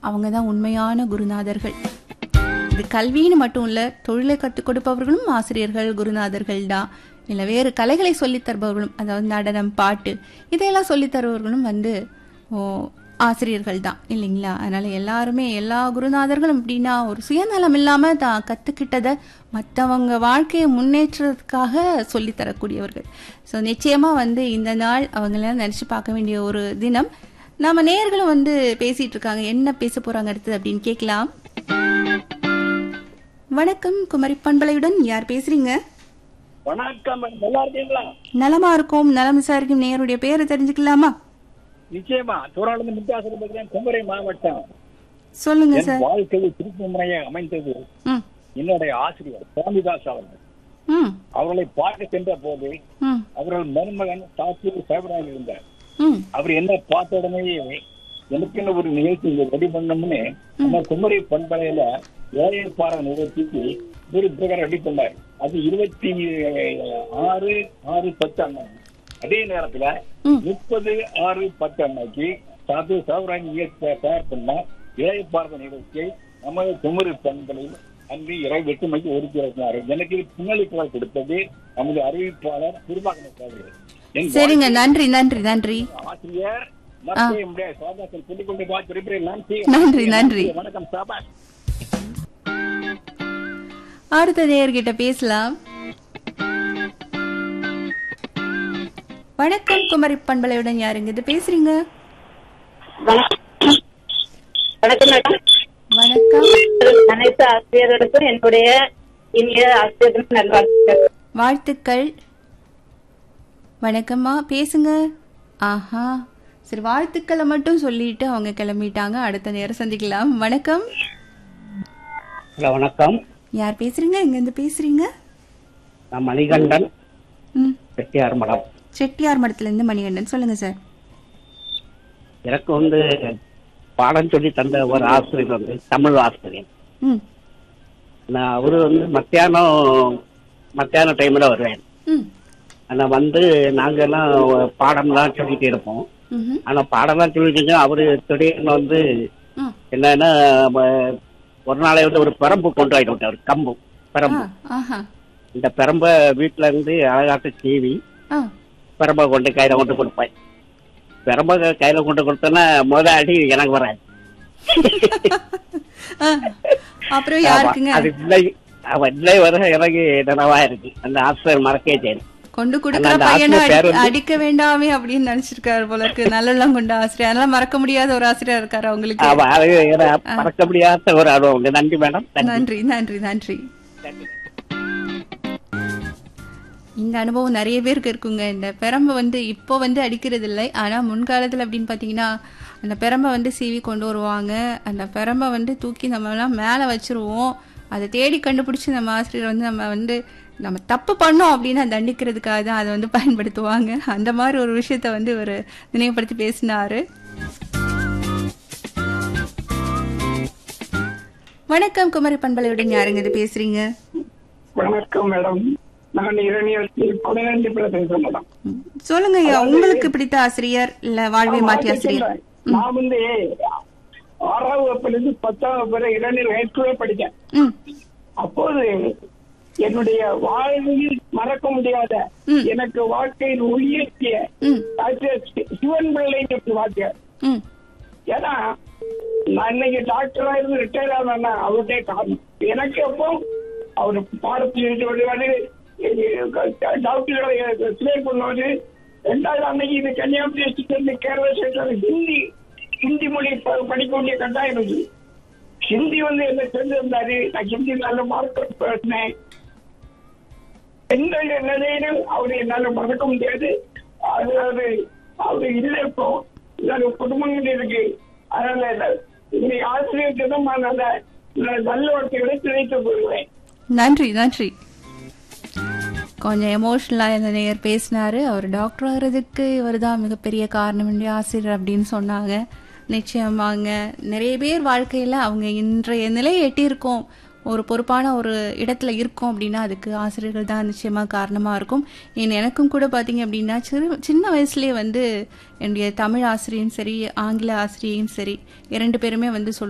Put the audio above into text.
அவங்க தான் உண்மையான குருநாதர்கள் இது கல்வின்னு மட்டும் இல்ல தொழிலை கற்றுக் கொடுப்பவர்களும் ஆசிரியர்கள் குருநாதர்கள் தான் இல்லை வேறு கலைகளை சொல்லித் தருபவர்களும் அதாவது நடனம் பாட்டு இதையெல்லாம் சொல்லித் தருபவர்களும் வந்து ஓ, ஆசிரியர்கள் தான் இல்லைங்களா அதனால எல்லாருமே எல்லா குருநாதர்களும் எப்படின்னா ஒரு சுயநலம் இல்லாம தான் கத்துக்கிட்டதை மற்றவங்க வாழ்க்கையை முன்னேற்றத்துக்காக சொல்லித் தரக்கூடியவர்கள் ஸோ நிச்சயமா வந்து இந்த நாள் அவங்கள நினைச்சு பார்க்க வேண்டிய ஒரு தினம் நாம நேர்களும் வந்து பேசிட்டு இருக்காங்க என்ன பேச போறாங்க அடுத்தது அப்படின்னு கேட்கலாம் வணக்கம் குமரி பண்பலையுடன் யார் பேசுறீங்க வணக்கம் மேடம். நல்லா இருக்கீங்களா நலமா இருக்கும் நலம் விசாரிக்கும் நேருடைய பேரை தெரிஞ்சுக்கலாமா நிச்சயமா தூராளந்து முத்தாசனம் பேசுறேன் குமரி மாவட்டம் சொல்லுங்க என் சார் வாழ்க்கையில் திருப்பு முறையை அமைந்தது ம் என்னுடைய ஆசிரியர் சுவாமிதாஸ் அவர்கள் ம் அவர்களை பார்க்க சென்ற போது ம் அவர்கள் மருமகன் தாக்கூர் சேவராக இருந்தார் ம் அவர் என்ன பார்த்த உடனே எனக்குன்னு ஒரு நிகழ்ச்சி இங்க ரெடி பண்ணோம்னு நம்ம குமரி பண்பலையில ஏழைப்பாறை நிகழ்ச்சிக்கு ஒரு பிரகாரம் ரெடி பண்ணார் அது இருபத்தி ஆறு ஆறு பத்து அண்ணன் அதே நேரத்துல ம். முப்பது ஆறு பத்து அன்னைக்கு சாது சௌராங்கி நிகழ்ச்சியை தயார் பண்ண இளையப்பார்வை நிகழ்ச்சியை நமது குமரி பண்பலையில் அன்று இரவு எட்டு மணிக்கு ஒதுக்கி வைக்கிறார் எனக்கு பின்னணி குரல் கொடுத்தது நமது அறிவிப்பாளர் திருவாகன அவர்கள் என் சரிங்க நன்றி நன்றி நன்றி ஆசிரியர் மறக்கவே முடியாது சாபாசன் சொல்லிக் கொண்டு வா திருப்பிறேன் நன்றி நன்றி, நன்றி. வணக்கம் சாபாஸ் அடுத்த நேயர்கிட்ட பேசலாம் வணக்கம் குமரி பண்பலையுடன் யாருங்க இது பேசுறீங்க வணக்கம் மேடம் வணக்கம் அனைத்து ஆசிரியர்களுக்கும் என்னுடைய இனிய ஆசிரியர்களுக்கு நல்வாழ்த்துக்கள் வாழ்த்துக்கள் வணக்கம்மா பேசுங்க ஆஹா சரி வாழ்த்துக்களை மட்டும் சொல்லிட்டு அவங்க கிளம்பிட்டாங்க அடுத்த நேரம் சந்திக்கலாம் வணக்கம் ஹலோ வணக்கம் யார் பேசுறீங்க எங்க இருந்து பேசுறீங்க நான் மணிகண்டன் ம் செட்டியார் மடம் செட்டியார் மடத்துல இருந்து மணிகண்டன் சொல்லுங்க சார் எனக்கு வந்து பாடம் சொல்லி தந்த ஒரு ஆசிரியர் வந்து தமிழ் ஆசிரியர் ம் நான் அவரு வந்து மத்தியானம் மத்தியான டைம்ல வருவேன் ம் ஆனா வந்து நாங்க எல்லாம் பாடம்லாம் சொல்லிட்டு இருப்போம் ம்ஹும். ஆனா பாடம்லாம் சொல்லிட்டு இருந்தோம் அவரு திடீர்னு வந்து ம் என்னன்னா ம- ஒரு நாளை வந்து ஒரு பெரம்பு கொண்டு ஆயிட்டு விட்டாரு கம்பு ஆ பெரம்பு ஆஹா இந்த பெரம்ப வீட்டுல இருந்து அழகாட்டு சீவி ஆ பெரம்ப கொண்டு கையில கொண்டு கொடுப்பேன் பெரம்ப கையில கொண்டு கொடுத்தேன்னா முத அடி எனக்கு வராது ஆ. அப்புறம் ஆமா, யாருக்குங்க அது இல்லை அவன் இல்லை வர எனக்கு நினைவா இருக்கு அந்த ஆசிரியர் மறக்கவே செய்யணும் கொண்டு கொடுக்கிற அந்த பையனை ஆசிரியர் பேர் அடி- வந்து- அடிக்க வேண்டாமே அப்படின்னு நினைச்சிருக்காரு போல இருக்கு நல்லெல்லாம் கொண்ட ஆசிரியர் அதனால மறக்க முடியாத ஒரு ஆசிரியர் இருக்காரு அவங்களுக்கு ஆமா, அது எனக்கு மறக்க முடியாத ஒரு அனுபவம் நன்றி மேடம் நன்றி நன்றி நன்றி நன்றி நன்றி. இந்த அனுபவம் நிறைய பேருக்கு இருக்குங்க இந்த பெரம்பை வந்து இப்போ வந்து அடிக்கிறது இல்லை ஆனால் முன்காலத்தில் அப்படின்னு பார்த்தீங்கன்னா அந்த பெரம்பை வந்து சீவி கொண்டு வருவாங்க அந்த பெரம்பை வந்து தூக்கி நம்மலாம் மேலே வச்சிருவோம் அதை தேடி கண்டுபிடிச்சி நம்ம ஆசிரியர் வந்து நம்ம வந்து நம்ம தப்பு பண்ணோம் அப்படின்னா தண்டிக்கிறதுக்காக தான் அதை வந்து பயன்படுத்துவாங்க அந்த மாதிரி ஒரு விஷயத்த வந்து ஒரு நினைவுபடுத்தி பேசினாரு வணக்கம் குமரி பண்பலையுடன் யாருங்க இது பேசுறீங்க வணக்கம் மேடம் நான் இரணியல் குணநந்தி பேசுறேன் மேடம் ம். சொல்லுங்க ஐயா உங்களுக்கு பிடித்த ஆசிரியர் இல்ல வாழ்வை மாற்றி ஆசிரியர் நான் வந்து ஆறாவது வகுப்புல இருந்து பத்தாம் வகுப்பு வரை இரணியல் ஹைஸ்கூல்ல படித்தேன் ம் அப்போது என்னுடைய வாழ்வில் மறக்க முடியாத ம். எனக்கு வாழ்க்கையில் ஒளியேற்றிய ம் டாக்டர் சி- சிவன் பிள்ளை வாத்தியார் ம் ஏன்னா நான் இன்னைக்கு டாக்டரா இருந்து ரிட்டையர் ஆனா அவருடைய காரணம் எனக்கு எப்போ அவர் பாடத்தில் வருவாரு டாக்டர்களை கிளியர் பண்ணுவாரு ரெண்டாவது அன்னைக்கு இது கன்னியாகுமரி டிஸ்ட்ரிக்ட் இருந்து கேரளா ஸ்டேட்ல ஹிந்தி ஹிந்தி மொழி ப- படிக்க வேண்டிய கட்டாயம் இருந்தது ஹிந்தி வந்து என்ன தெரிஞ்சிருந்தாரு நான் ஹிந்தி நல்ல மார்க் பேசினேன் எந்த நிலையிலும் அவரு என்னால மறக்க முடியாது அது அது அவரு இல்லை இப்போ இதால குடும்பங்கள் இருக்கு அதனால இன்னைக்கு ஆசிரியருக்கு தான் நான் நல்ல நல்ல வார்த்தைகளை திணைத்து போடுவேன் நன்றி நன்றி கொஞ்சம் எமோஷனலாக இந்த நேயர் பேசினாரு அவர் டாக்டர் ஆகிறதுக்கு இவர் தான் மிகப்பெரிய காரணம் வேண்டிய ஆசிரியர் அப்படின்னு சொன்னாங்க நிச்சயமாங்க நிறைய பேர் வாழ்க்கையில் அவங்க இன்றைய நிலையை எட்டியிருக்கோம் ஒரு பொறுப்பான ஒரு இடத்துல இருக்கோம் அப்படின்னா அதுக்கு ஆசிரியர்கள் தான் நிச்சயமாக காரணமாக இருக்கும் ஏன் எனக்கும் கூட பார்த்தீங்க அப்படின்னா சிறு சின்ன வயசுலேயே வந்து என்னுடைய தமிழ் ஆசிரியரும் சரி ஆங்கில ஆசிரியரும் சரி இரண்டு பேருமே வந்து சொல்லுவாங்க